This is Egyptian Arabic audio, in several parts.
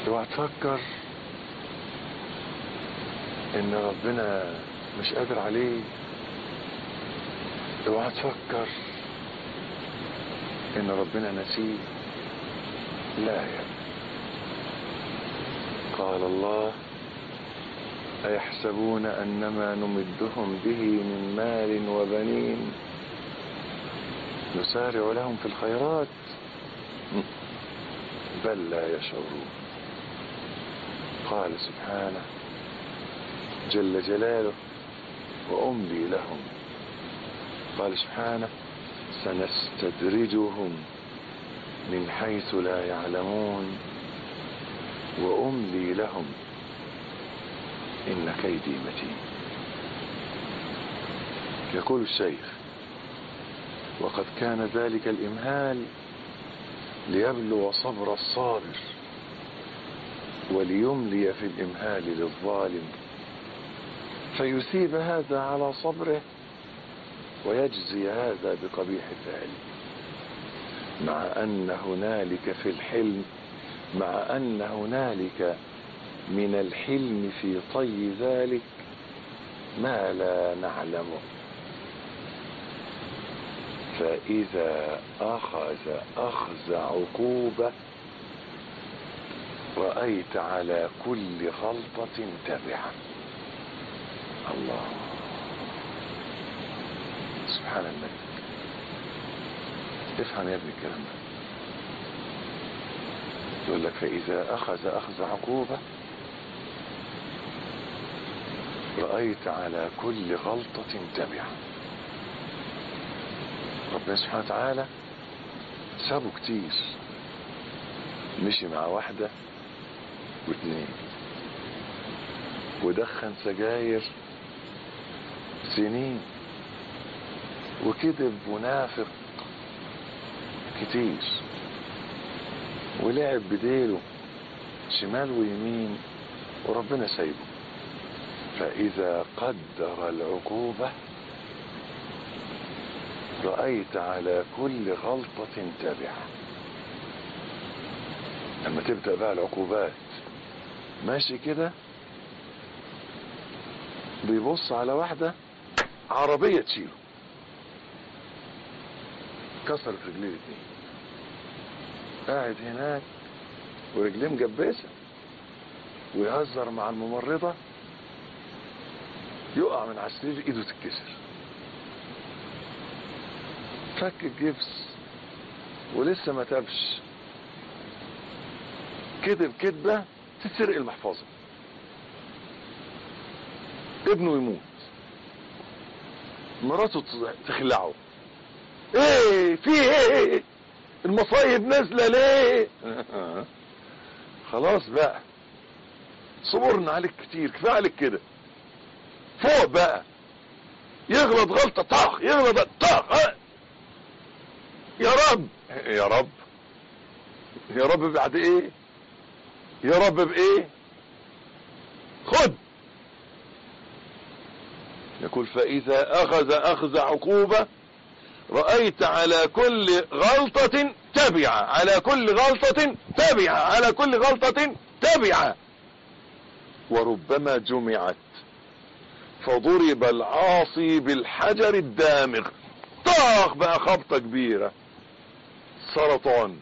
اوعى تفكر ان ربنا مش قادر عليه اوعى تفكر ان ربنا نسيه لا يا ابني. قال الله أيحسبون أنما نمدهم به من مال وبنين نسارع لهم في الخيرات بل لا يشعرون قال سبحانه جل جلاله وأملي لهم قال سبحانه سنستدرجهم من حيث لا يعلمون وأملي لهم إن كيدي متين يقول الشيخ وقد كان ذلك الإمهال ليبلو صبر الصابر وليملي في الإمهال للظالم فيثيب هذا على صبره ويجزي هذا بقبيح فعله مع أن هنالك في الحلم مع أن هنالك من الحلم في طي ذلك ما لا نعلمه فإذا أخذ أخذ عقوبة رأيت على كل غلطة تبعا الله سبحان الملك افهم يا ابني الكلام ده يقول لك فإذا أخذ أخذ عقوبة رأيت على كل غلطة تبعا ربنا سبحانه وتعالى سابه كتير مشي مع واحدة واثنين ودخن سجاير سنين وكذب ونافق كتير ولعب بديله شمال ويمين وربنا سايبه فإذا قدر العقوبة رأيت على كل غلطة تبعة لما تبدأ بقى العقوبات ماشي كده بيبص على واحدة عربية تشيله كسرت رجليه الاتنين قاعد هناك ورجليه مجبسة ويهزر مع الممرضة يقع من على السرير ايده تتكسر فك الجبس ولسه ما تابش كذب كذبة تتسرق المحفظة ابنه يموت مراته تخلعه ايه في ايه المصايب نازله ليه خلاص بقى صبرنا عليك كتير كفايه عليك كده فوق بقى يغلط غلطه طخ يغلط طخ اه. يا رب يا رب يا رب بعد ايه يا رب بايه خد يقول فاذا اخذ اخذ عقوبه رأيت على كل غلطة تبعة على كل غلطة تبعة على كل غلطة تبعة وربما جمعت فضرب العاصي بالحجر الدامغ طاخ بقى خبطة كبيرة سرطان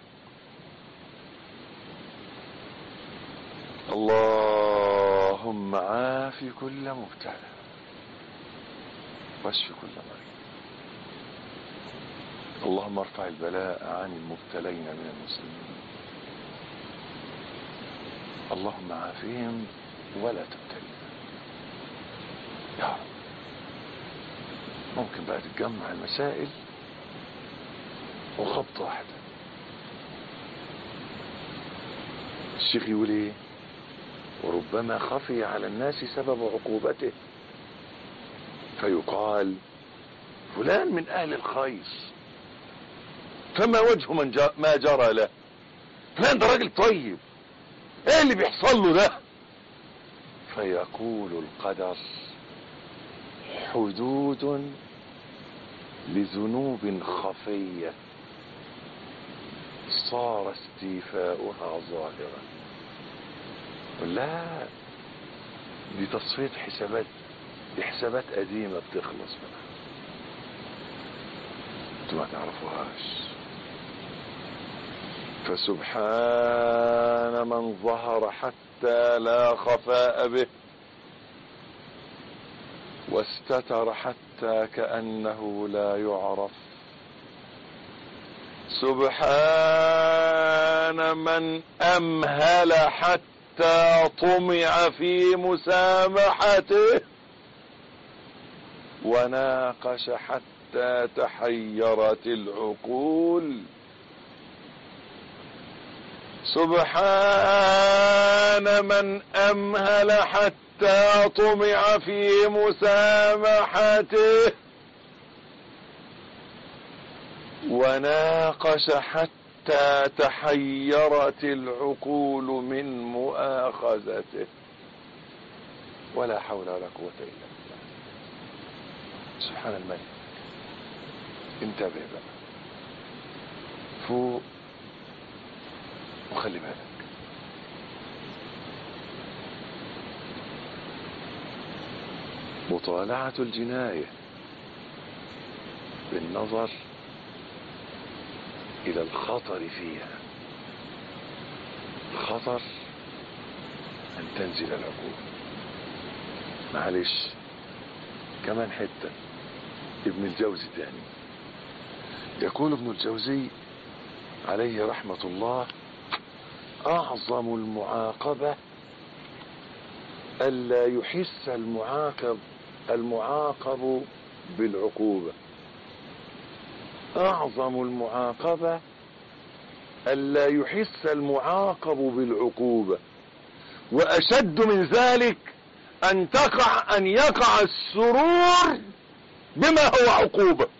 اللهم عافي كل مبتلى واشف كل مريض اللهم ارفع البلاء عن المبتلين من المسلمين اللهم عافهم ولا تبتلينا يا رب ممكن بقى تتجمع المسائل وخبطة واحدة الشيخ يقول ايه وربما خفي على الناس سبب عقوبته فيقال فلان من اهل الخير فما وجه من جا ما جرى له فلان ده راجل طيب ايه اللي بيحصل له ده فيقول القدر حدود لذنوب خفية صار استيفاؤها ظاهرا لا دي تصفية حسابات دي حسابات قديمة بتخلص منها انتوا ما تعرفوهاش فسبحان من ظهر حتى لا خفاء به واستتر حتى كأنه لا يعرف سبحان من أمهل حتى طمع في مسامحته وناقش حتى تحيرت العقول سبحان من أمهل حتى طمع في مسامحته وناقش حتى تحيرت العقول من مؤاخذته ولا حول ولا قوة إلا بالله سبحان الملك انتبه بقى فوق وخلي بالك مطالعة الجناية بالنظر إلى الخطر فيها الخطر أن تنزل العقول معلش كمان حتة ابن الجوزي تاني يقول ابن الجوزي عليه رحمة الله أعظم المعاقبة ألا يحس المعاقب المعاقب بالعقوبة أعظم المعاقبة ألا يحس المعاقب بالعقوبة وأشد من ذلك أن تقع أن يقع السرور بما هو عقوبة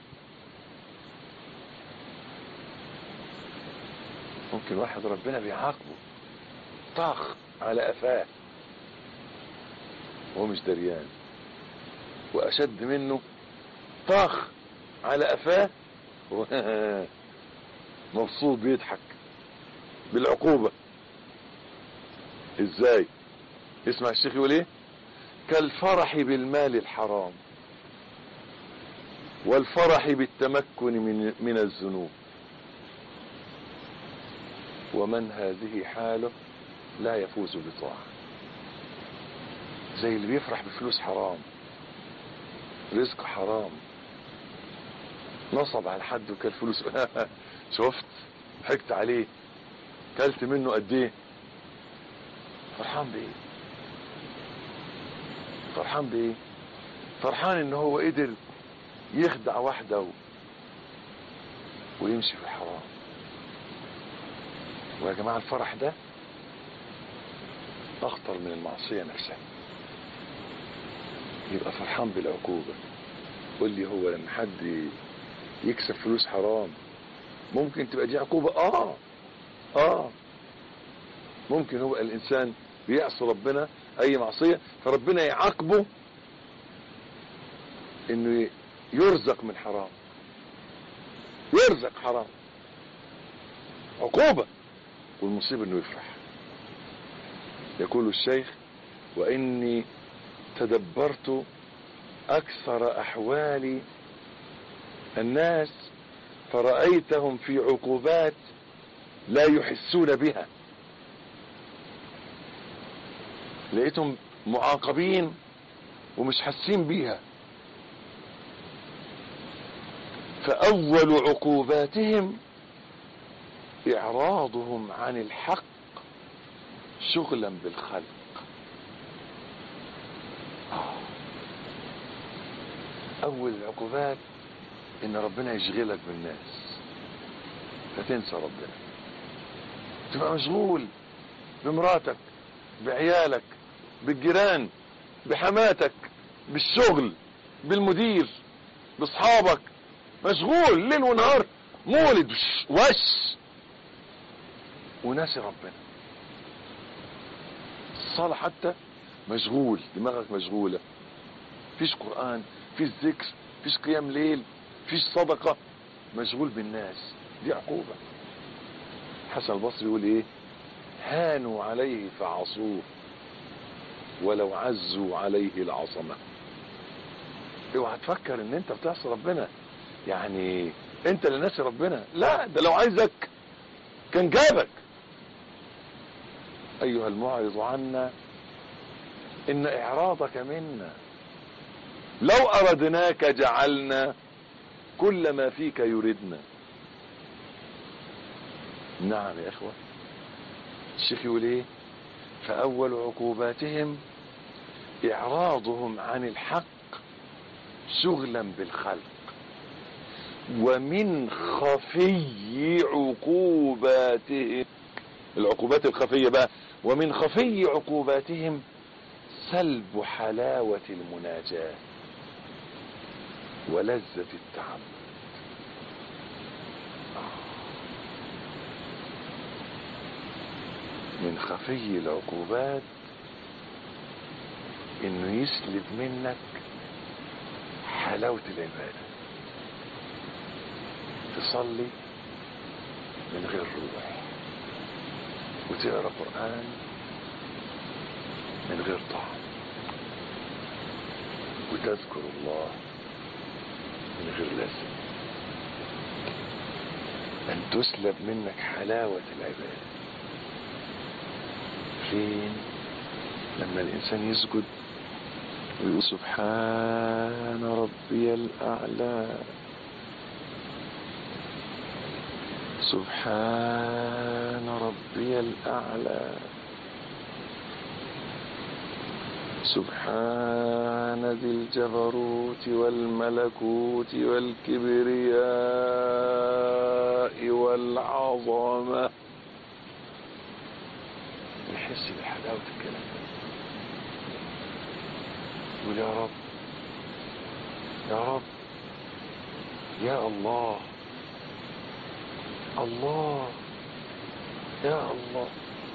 ممكن واحد ربنا بيعاقبه طاخ على قفاه وهو مش دريان واشد منه طاخ على قفاه وهو مبسوط بيضحك بالعقوبة ازاي اسمع الشيخ يقول ايه كالفرح بالمال الحرام والفرح بالتمكن من, من الذنوب ومن هذه حاله لا يفوز بطاعة زي اللي بيفرح بفلوس حرام رزق حرام نصب على حد وكل فلوس شفت حكت عليه كلت منه قد ايه فرحان بايه فرحان بايه فرحان ان هو قدر يخدع واحدة و... ويمشي في الحرام ويا جماعة الفرح ده اخطر من المعصية نفسها يبقى فرحان بالعقوبة قول لي هو لما حد يكسب فلوس حرام ممكن تبقى دي عقوبة اه اه ممكن هو الانسان بيعصي ربنا اي معصية فربنا يعاقبه انه يرزق من حرام يرزق حرام عقوبة والمصيبة انه يفرح يقول الشيخ واني تدبرت اكثر احوال الناس فرأيتهم في عقوبات لا يحسون بها لقيتهم معاقبين ومش حاسين بيها فأول عقوباتهم إعراضهم عن الحق شغلا بالخلق أول العقوبات إن ربنا يشغلك بالناس فتنسى ربنا تبقى مشغول بمراتك بعيالك بالجيران بحماتك بالشغل بالمدير باصحابك مشغول ليل ونهار مولد وش وناسي ربنا الصلاة حتى مشغول دماغك مشغولة فيش قرآن فيش ذكر فيش قيام ليل فيش صدقة مشغول بالناس دي عقوبة حسن البصري يقول ايه هانوا عليه فعصوه ولو عزوا عليه العظمة اوعى تفكر ان انت بتعصي ربنا يعني انت اللي ناسي ربنا لا ده لو عايزك كان جابك ايها المعرض عنا ان اعراضك منا لو اردناك جعلنا كل ما فيك يردنا نعم يا اخوة الشيخ يقول ايه فاول عقوباتهم اعراضهم عن الحق شغلا بالخلق ومن خفي عقوباتهم العقوبات الخفية بقى ومن خفي عقوباتهم سلب حلاوة المناجاة ولذة التعبد من خفي العقوبات انه يسلب منك حلاوة العبادة تصلي من غير روح وتقرا قرآن من غير طعم وتذكر الله من غير لازم أن تسلب منك حلاوة العبادة فين لما الإنسان يسجد ويقول سبحان ربي الأعلى سبحان ربي الأعلى سبحان ذي الجبروت والملكوت والكبرياء والعظمة يحس بحلاوة الكلام يقول يا رب يا رب يا الله الله يا الله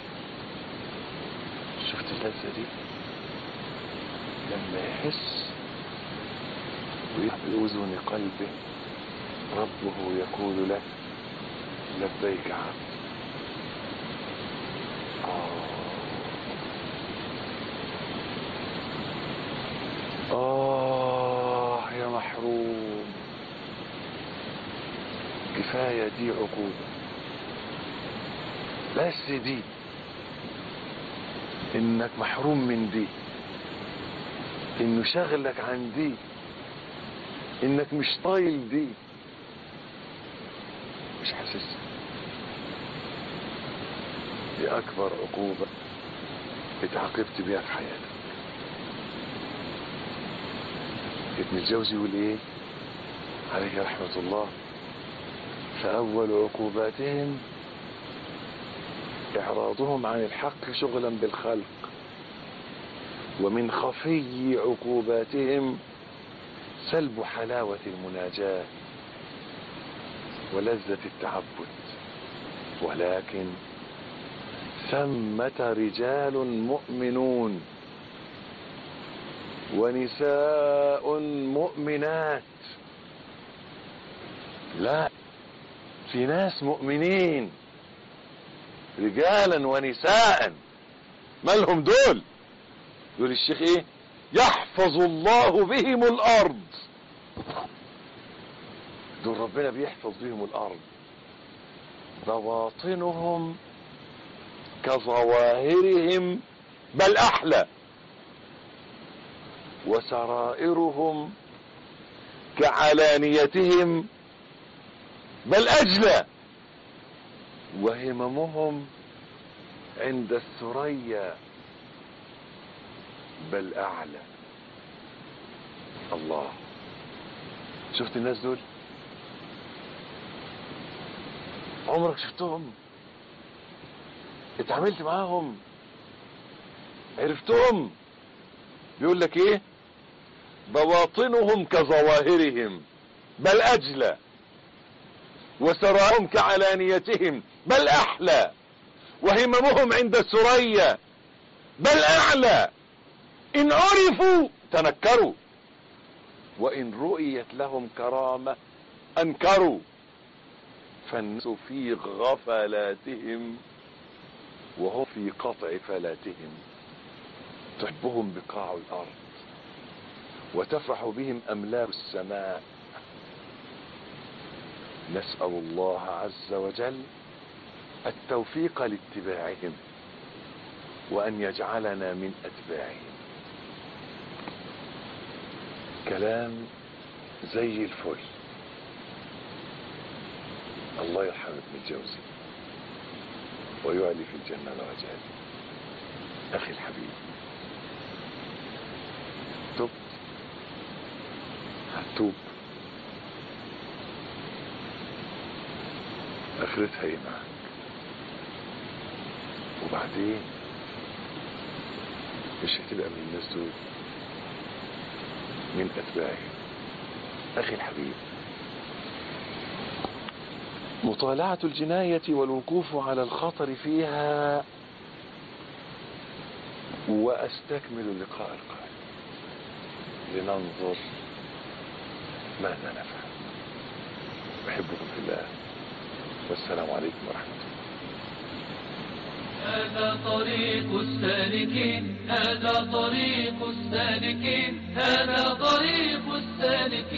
شفت اللذة دي لما يحس بأذن قلبه ربه يقول له لبيك عبد آه آه يا محروم كفاية دي عقوبة بس دي انك محروم من دي انه شغلك عن دي انك مش طايل دي مش حاسسها دي اكبر عقوبة اتعاقبت بيها في حياتك ابن الجوزي يقول ايه عليه رحمة الله فأول عقوباتهم إعراضهم عن الحق شغلا بالخلق ومن خفي عقوباتهم سلب حلاوة المناجاة ولذة التعبد ولكن ثمة رجال مؤمنون ونساء مؤمنات لا في ناس مؤمنين رجالا ونساء مالهم دول دول الشيخ ايه يحفظ الله بهم الارض دول ربنا بيحفظ بهم الارض بواطنهم كظواهرهم بل احلى وسرائرهم كعلانيتهم بل اجلى وهممهم عند الثريا بل اعلى الله شفت الناس دول عمرك شفتهم اتعاملت معاهم عرفتهم بيقول لك ايه بواطنهم كظواهرهم بل اجلى وسرارهم كعلانيتهم بل احلى وهممهم عند الثريا بل اعلى ان عرفوا تنكروا وان رؤيت لهم كرامة انكروا فالناس في غفلاتهم وهم في قطع فلاتهم تحبهم بقاع الأرض وتفرح بهم أملاك السماء نسأل الله عز وجل التوفيق لاتباعهم وأن يجعلنا من أتباعهم كلام زي الفل الله يرحم ابن الجوزي ويعلي في الجنة درجاته أخي الحبيب تبت هتوب اخرتها ايه معاك وبعدين مش هتبقى من الناس دول من اتباعهم اخي الحبيب مطالعة الجناية والوقوف على الخطر فيها واستكمل اللقاء القادم لننظر ماذا نفعل احبكم في الله والسلام عليكم ورحمة الله هذا طريق السالكين هذا طريق السالكين هذا طريق السالكين